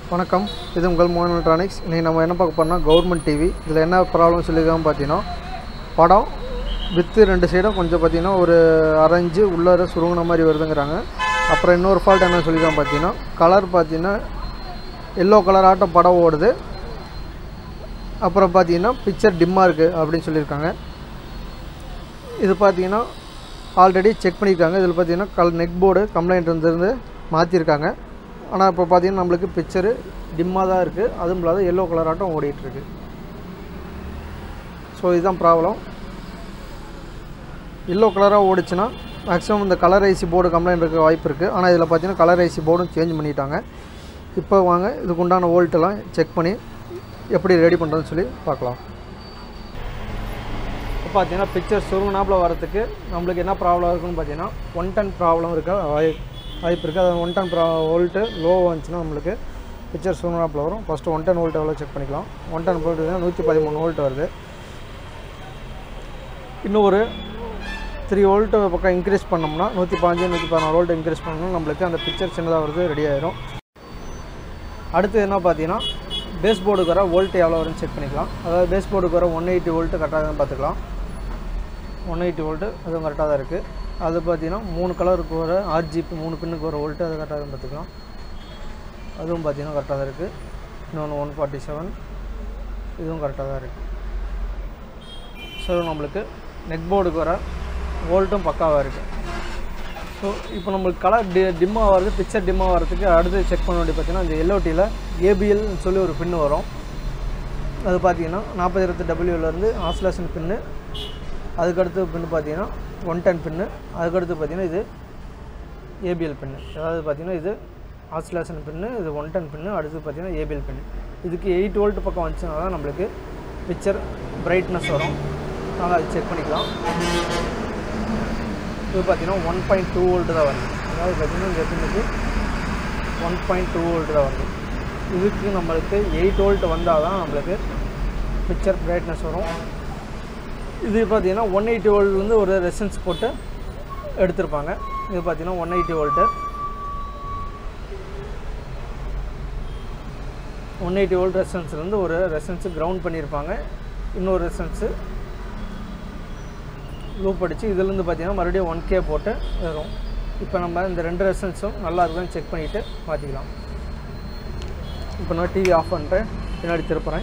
வணக்கம் இது உங்கள் மோகன் எலக்ட்ரானிக்ஸ் இன்றைக்கி நம்ம என்ன பார்க்க போறோம்னா கவர்மெண்ட் டிவி இதில் என்ன ப்ராப்ளம் சொல்லியிருக்காங்க பார்த்தீங்கன்னா படம் வித்து ரெண்டு சைடும் கொஞ்சம் பார்த்தீங்கன்னா ஒரு அரைஞ்சு உள்ளார சுருங்கின மாதிரி வருதுங்கிறாங்க அப்புறம் இன்னொரு ஃபால்ட் என்ன சொல்லியிருக்காங்க பார்த்தீங்கன்னா கலர் பார்த்தீங்கன்னா எல்லோ கலர் ஆட்டம் படம் ஓடுது அப்புறம் பார்த்தீங்கன்னா பிக்சர் டிம்மாக இருக்குது அப்படின்னு சொல்லியிருக்காங்க இது பார்த்தீங்கன்னா ஆல்ரெடி செக் பண்ணியிருக்காங்க இதில் பார்த்தீங்கன்னா கல் நெக் போர்டு கம்ப்ளைண்ட் இருந்திருந்து மாற்றிருக்காங்க ஆனால் இப்போ பார்த்தீங்கன்னா நம்மளுக்கு பிக்சரு டிம்மாக தான் இருக்குது அதுவும் இல்லாத எல்லோ கலர் ஆட்டம் ஓடிட்டுருக்கு ஸோ இதுதான் ப்ராப்ளம் எல்லோ கலராக ஓடிச்சுன்னா மேக்ஸிமம் இந்த கலர் ஐசி போர்டு கம்ப்ளைண்ட் இருக்க வாய்ப்பு இருக்குது ஆனால் இதில் பார்த்தீங்கன்னா கலர் ஐசி போர்டும் சேஞ்ச் பண்ணிட்டாங்க இப்போ வாங்க இதுக்கு உண்டான வோல்ட்டெல்லாம் செக் பண்ணி எப்படி ரெடி பண்ணுறதுன்னு சொல்லி பார்க்கலாம் இப்போ பார்த்தீங்கன்னா பிக்சர் சுருங்கினாப்பில் வரதுக்கு நம்மளுக்கு என்ன ப்ராப்ளம் இருக்குன்னு பார்த்தீங்கன்னா ஒன் டன் ப்ராப்ளம் இருக்க வாய் வாய்ப்பு இருக்குது அது ஒன் டன் ப்ரா வோல்ட்டு லோ வந்துச்சுன்னா நம்மளுக்கு பிக்சர் சுருங்கினாப்பில் வரும் ஃபஸ்ட்டு ஒன் டன் வோல்ட் எவ்வளோ செக் பண்ணிக்கலாம் ஒன் டன் வோல்ட் நூற்றி பதிமூணு வோல்ட் வருது இன்னும் ஒரு த்ரீ வோல்ட்டு பக்கம் இன்க்ரீஸ் பண்ணோம்னா நூற்றி பாஞ்சு நூற்றி பதினாறு வோல்ட் இன்க்ரீஸ் பண்ணோம்னா நம்மளுக்கு அந்த பிக்சர் சின்னதாக வருது ரெடி ஆயிரும் அடுத்து என்ன பார்த்தீங்கன்னா பேஸ் போர்டுக்கு வர வோல்ட் எவ்வளோ வரும்னு செக் பண்ணிக்கலாம் அதாவது பேஸ் போர்டுக்கு வர ஒன் எயிட்டி வோல்ட்டு கரெக்டாக தான் பார்த்துக்கலாம் ஒன் எயிட்டி வோல்ட்டு அதுவும் கரெக்டாக தான் இருக்குது அது பார்த்தீங்கன்னா மூணு கலருக்கு வர ஆர்ஜிபி மூணு பின்னுக்கு வர வோல்ட்டு அது கரெக்டாக தான் பார்த்துக்கலாம் அதுவும் பார்த்தீங்கன்னா கரெக்டாக தான் இருக்குது இன்னொன்று ஒன் ஃபார்ட்டி செவன் இதுவும் கரெக்டாக தான் இருக்குது ஸோ நம்மளுக்கு நெக் போர்டுக்கு வர வோல்ட்டும் பக்காவாக இருக்குது ஸோ இப்போ நம்மளுக்கு கலர் டி டிம்மாக வருது பிக்சர் டிம்மாக வரதுக்கு அடுத்து செக் பண்ண வேண்டிய பார்த்தீங்கன்னா இந்த எல்ஓடியில் ஏபிஎல்னு சொல்லி ஒரு பின்னு வரும் அது பார்த்தீங்கன்னா நாற்பது இருபத்தி டபிள்யூலேருந்து ஆஸ்லேஷன் பின்னு அதுக்கடுத்து பின்னு பார்த்தீங்கன்னா ஒன் டென் பின்னு அதுக்கடுத்து பார்த்தீங்கன்னா இது ஏபிஎல் பின்னு அதாவது பார்த்தீங்கன்னா இது ஆஸ்லேஷன் பின்னு இது ஒன் டென் பின்னு அடுத்து பார்த்தீங்கன்னா ஏபிஎல் பின்னு இதுக்கு எயிட் வோல்ட் பக்கம் வந்துச்சுன்னா தான் நம்மளுக்கு பிக்சர் பிரைட்னஸ் வரும் நாங்கள் அதை செக் பண்ணிக்கலாம் இது பார்த்தீங்கன்னா ஒன் பாயிண்ட் டூ வோல்ட் தான் வருது அதாவது பார்த்தீங்கன்னா இந்த பின்னுக்கு ஒன் பாயிண்ட் டூ வோல்ட் தான் வருது இதுக்கு நம்மளுக்கு எயிட் வோல்ட் வந்தால் தான் நம்மளுக்கு பிக்சர் பிரைட்னஸ் வரும் இது பார்த்தீங்கன்னா ஒன் எயிட்டி வோல்ட்லேருந்து ஒரு ரெசன்ஸ் போட்டு எடுத்திருப்பாங்க இது பார்த்தீங்கன்னா one eighty volt one eighty volt ரெசன்ஸ்லேருந்து ஒரு ரெசன்ஸு கிரவுண்ட் பண்ணியிருப்பாங்க இன்னொரு ரெசன்ஸு லூப் அடித்து இதுலேருந்து பார்த்தீங்கன்னா மறுபடியும் ஒன் கே போட்டு வரும் இப்போ நம்ம இந்த ரெண்டு ரெசன்ஸும் நல்லா இருக்கான்னு செக் பண்ணிவிட்டு மாற்றிக்கலாம் இப்போ நான் டிவி ஆஃப் பண்ணுறேன் பின்னாடி திருப்புறேன்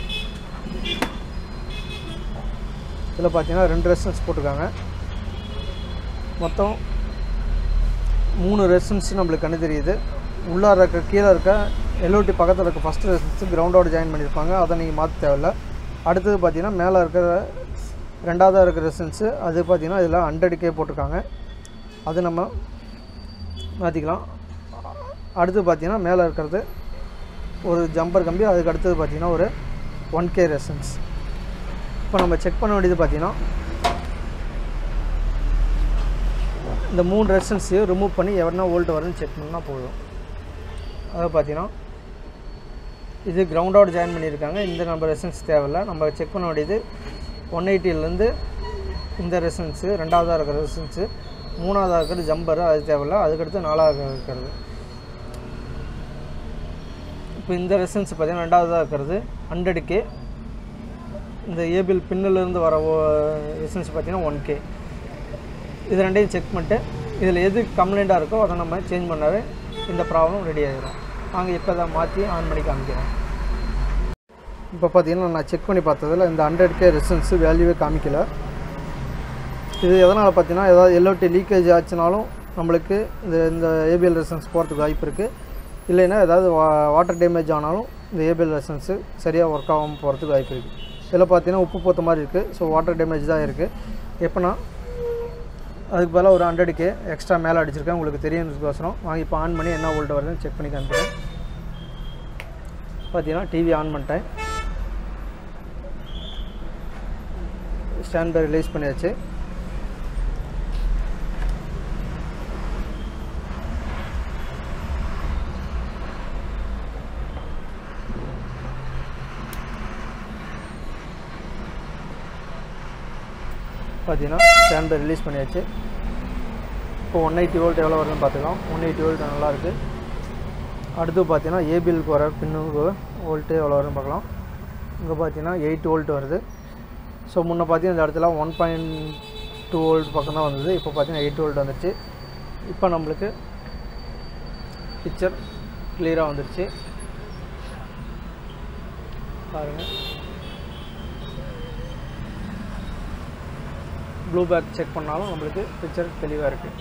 இதில் பார்த்தீங்கன்னா ரெண்டு ரெசன்ஸ் போட்டிருக்காங்க மொத்தம் மூணு ரெசன்ஸ் நம்மளுக்கு கண்ணு தெரியுது உள்ளார இருக்க கீழே இருக்க எல்ஓடி பக்கத்தில் இருக்க ஃபஸ்ட்டு ரெசன்ஸ் கிரவுண்டோட ஜாயின் பண்ணியிருப்பாங்க அதை நீங்கள் மாற்ற தேவையில்ல அடுத்தது பார்த்தீங்கன்னா மேலே இருக்கிற ரெண்டாவதாக இருக்கிற ரெசன்ஸு அது பார்த்திங்கன்னா இதில் ஹண்ட்ரட் கே போட்டிருக்காங்க அது நம்ம மாற்றிக்கலாம் அடுத்து பார்த்திங்கன்னா மேலே இருக்கிறது ஒரு ஜம்பர் கம்பி அதுக்கு அடுத்தது பார்த்திங்கன்னா ஒரு ஒன் கே ரெசன்ஸ் இப்போ நம்ம செக் பண்ண வேண்டியது பார்த்திங்கன்னா இந்த மூணு ரெசன்ஸையும் ரிமூவ் பண்ணி எவ்வளோ வோல்ட் வருதுன்னு செக் பண்ணால் போதும் அதை பார்த்தீங்கன்னா இது கிரவுண்டோட ஜாயின் பண்ணியிருக்காங்க இந்த நம்ம ரெசன்ஸ் தேவையில்ல நம்ம செக் பண்ண வேண்டியது ஒன் எயிட்டிலேருந்து இந்த ரெசன்ஸு ரெண்டாவதாக இருக்கிற ரெசன்ஸு மூணாவதாக இருக்கிறது ஜம்பர் அது தேவையில்ல அதுக்கடுத்து நாலாவது இருக்கிறது இப்போ இந்த ரெசன்ஸ் பார்த்தீங்கன்னா ரெண்டாவதாக இருக்கிறது ஹண்ட்ரட் கே இந்த ஏபிஎல் பின்னிலேருந்து வர ரெசன்ஸ் பார்த்தீங்கன்னா ஒன் கே இது ரெண்டையும் செக் பண்ணிட்டு இதில் எது கம்ப்ளைண்ட்டாக இருக்கோ அதை நம்ம சேஞ்ச் பண்ணாவே இந்த ப்ராப்ளம் ரெடி ஆகிடும் நாங்கள் இப்போ தான் மாற்றி ஆன் பண்ணி காமிக்கிறோம் இப்போ பார்த்தீங்கன்னா நான் செக் பண்ணி பார்த்ததில் இந்த ஹண்ட்ரட் கே ரெசன்ஸு வேல்யூவே காமிக்கல இது எதனால் பார்த்தீங்கன்னா ஏதாவது எல்ஓடி லீக்கேஜ் ஆச்சுனாலும் நம்மளுக்கு இந்த இந்த ஏபிஎல் ரெசன்ஸ் போகிறதுக்கு வாய்ப்பு இருக்குது இல்லைன்னா ஏதாவது வா வாட்டர் டேமேஜ் ஆனாலும் இந்த ஏபிஎல் ரெசன்ஸு சரியாக ஒர்க் ஆகாமல் போகிறதுக்கு வாய்ப்பு இருக்குது இதில் பார்த்தீங்கன்னா உப்பு போத்த மாதிரி இருக்குது ஸோ வாட்டர் டேமேஜ் தான் இருக்குது எப்போனா அதுக்கு பதிலாக ஒரு ஹண்ட்ரட் கே எக்ஸ்ட்ரா மேலே அடிச்சிருக்கேன் உங்களுக்கு தெரியும்னு வாங்கி இப்போ ஆன் பண்ணி என்ன வோல்ட் வருதுன்னு செக் பண்ணி காமிக்கிறேன் பார்த்தீங்கன்னா டிவி ஆன் பண்ணிட்டேன் ஸ்டாண்ட் பை ரிலீஸ் பண்ணியாச்சு பார்த்தீங்கன்னா ஸ்டாண்ட் பை ரிலீஸ் பண்ணியாச்சு இப்போ ஒன் எயிட்டி வோல்ட் எவ்வளோ வருதுன்னு பார்த்துக்கலாம் ஒன் எயிட்டி வோல்ட் நல்லாயிருக்கு அடுத்து பார்த்தீங்கன்னா ஏபிஎலுக்கு வர பின்னுக்கு வோல்ட்டு எவ்வளோ வரும்னு பார்க்கலாம் இங்கே பார்த்தீங்கன்னா எயிட் வோல்ட் வருது ஸோ முன்ன பார்த்தீங்கன்னா இந்த இடத்துல ஒன் பாயிண்ட் டூ வோல்ட் பக்கம் தான் வந்தது இப்போ பார்த்தீங்கன்னா எயிட் வோல்ட் வந்துருச்சு இப்போ நம்மளுக்கு பிக்சர் கிளியராக வந்துருச்சு பாருங்கள் ப்ளூ பேக் செக் பண்ணாலும் நம்மளுக்கு பிக்சர் தெளிவாக இருக்குது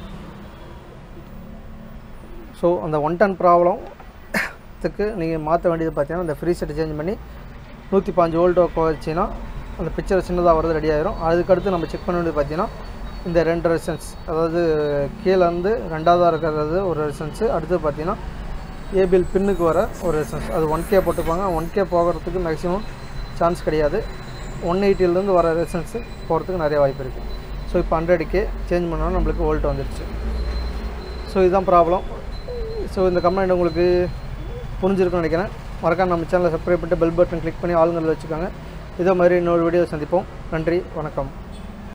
ஸோ அந்த ஒன் டன் ப்ராப்ளத்துக்கு நீங்கள் மாற்ற வேண்டியது பார்த்தீங்கன்னா இந்த ஃப்ரீ செட் சேஞ்ச் பண்ணி நூற்றி பாஞ்சு வோல்ட் வச்சுன்னா அந்த பிக்சர் சின்னதாக வரது ரெடி ஆயிரும் அதுக்கடுத்து நம்ம செக் பண்ண வேண்டியது பார்த்தீங்கன்னா இந்த ரெண்டு ரெசன்ஸ் அதாவது கீழே வந்து ரெண்டாவதாக இருக்கிறது ஒரு ரெசன்ஸு அடுத்து பார்த்தீங்கன்னா ஏபிஎல் பின்னுக்கு வர ஒரு ரெசன்ஸ் அது ஒன் கே போட்டுப்பாங்க ஒன் கே போகிறதுக்கு மேக்ஸிமம் சான்ஸ் கிடையாது ஒன் எயிட்டிலேருந்து வர ரெசன்ஸு போகிறதுக்கு நிறைய வாய்ப்பு இருக்குது ஸோ இப்போ ஹண்ட்ரட் கே சேஞ்ச் பண்ணாலும் நம்மளுக்கு வோல்ட் வந்துடுச்சு ஸோ இதுதான் ப்ராப்ளம் ஸோ இந்த கமெண்ட் உங்களுக்கு புரிஞ்சிருக்கும்னு நினைக்கிறேன் மறக்காம நம்ம சேனலை சப்ஸ்கிரைப் பண்ணிட்டு பெல் பட்டன் கிளிக் பண்ணி ஆளுங்களில் வச்சுக்கோங்க இதே மாதிரி இன்னொரு வீடியோ சந்திப்போம் நன்றி வணக்கம்